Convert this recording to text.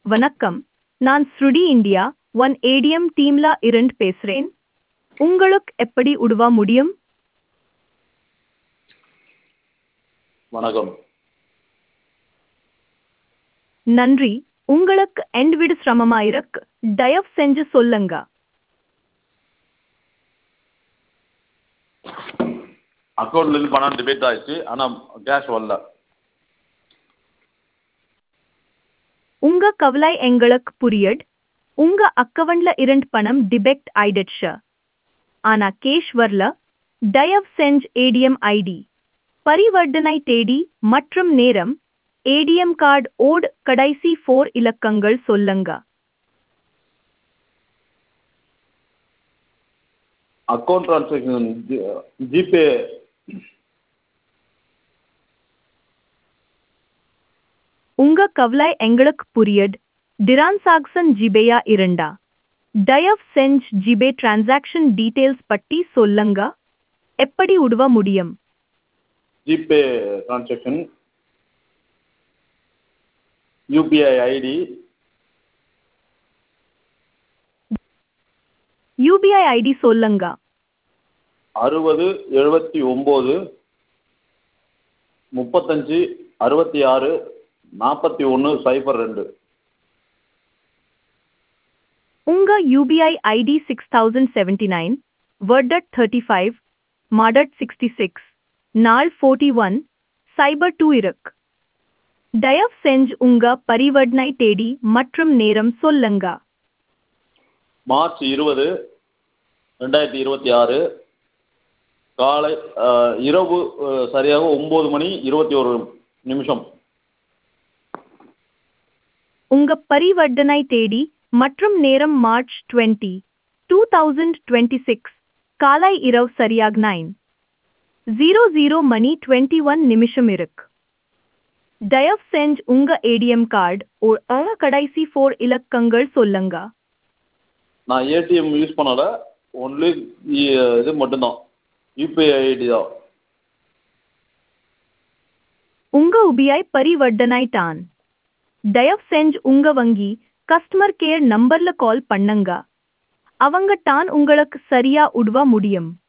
வணக்கம் நான் ஸ்ருடி இந்தியா ஒன் ஏடிஎம் டீம்ல இருந்து பேசுறேன் உங்களுக்கு எப்படி உதவ முடியும் வணக்கம் நன்றி உங்களுக்கு எண்ட் விடு சிரமமாயிருக்கு தயவு செஞ்சு சொல்லுங்க அக்கௌண்ட்லேருந்து பணம் டெபிட் ஆயிடுச்சு ஆனால் கேஷ் வரல உங்க கவலை எங்களுக்கு புரியுது உங்க அக்கவுண்ட்ல இருந்து பணம் டிபெக்ட் ஆயிடுச்சு ஆனா கேஷ் வரல தயவு செஞ்சு ஏடிஎம் ஐடி பரிவர்த்தனை தேதி மற்றும் நேரம் ஏடிஎம் கார்டு ஓட் கடைசி ஃபோர் இலக்கங்கள் சொல்லுங்க அக்கௌண்ட் ட்ரான்சாக்ஷன் ஜிபே உங்க கவலை எங்களுக்கு புரியுது டிரான்சாக்சன் ஜிபேயா இருந்தா தயவு செஞ்சு ஜிபே டிரான்சாக்ஷன் டீடைல்ஸ் பற்றி சொல்லுங்க எப்படி உதவ முடியும் GPay transaction UPI ID UPI ID சொல்லுங்க அறுபது எழுபத்தி ஒம்பது முப்பத்தஞ்சு அறுபத்தி ஆறு நாற்பத்தி ஒன்று சைபர் ரெண்டு உங்க UPI ID six thousand seventy nine வர்டட் தேர்ட்டி ஃபைவ் மாடட் சிக்ஸ்டி சிக்ஸ் நாள் ஃபோர்ட்டி ஒன் சைபர் டூ இருக்கு தயவு செஞ்சு உங்க பரிவர்த்தனை தேதி மற்றும் நேரம் சொல்லுங்க மார்ச் இருபது ரெண்டாயிரத்தி இருபத்தி ஆறு காலை அஹ், இரவு அஹ், சரியாக ஒம்பது மணி இருபத்தி ஒரு நிமிஷம் உங்க பரிவர்த்தனை தேதி மற்றும் நேரம் March twenty two thousand twenty six காலை இரவு சரியாக நைன் ஜீரோ ஜீரோ மணி டுவெண்ட்டி ஒன் நிமிஷம் இருக்கு தயவு செஞ்சு உங்க ஏடிஎம் கார்டு ஒரு அழ கடைசி ஃபோர் இலக்கங்கள் சொல்லுங்க நான் ஏடிஎம் யூஸ் பண்ணலை ஒன்லி இது மட்டும்தான் யூபிஐ ஐடி தான் உங்க உபிஐ பரிவர்த்தனை தான் தயவு செஞ்சு உங்க வங்கி கஸ்டமர் கேர் நம்பர்ல கால் பண்ணுங்க அவங்க தான் உங்களுக்கு சரியா உதவ முடியும்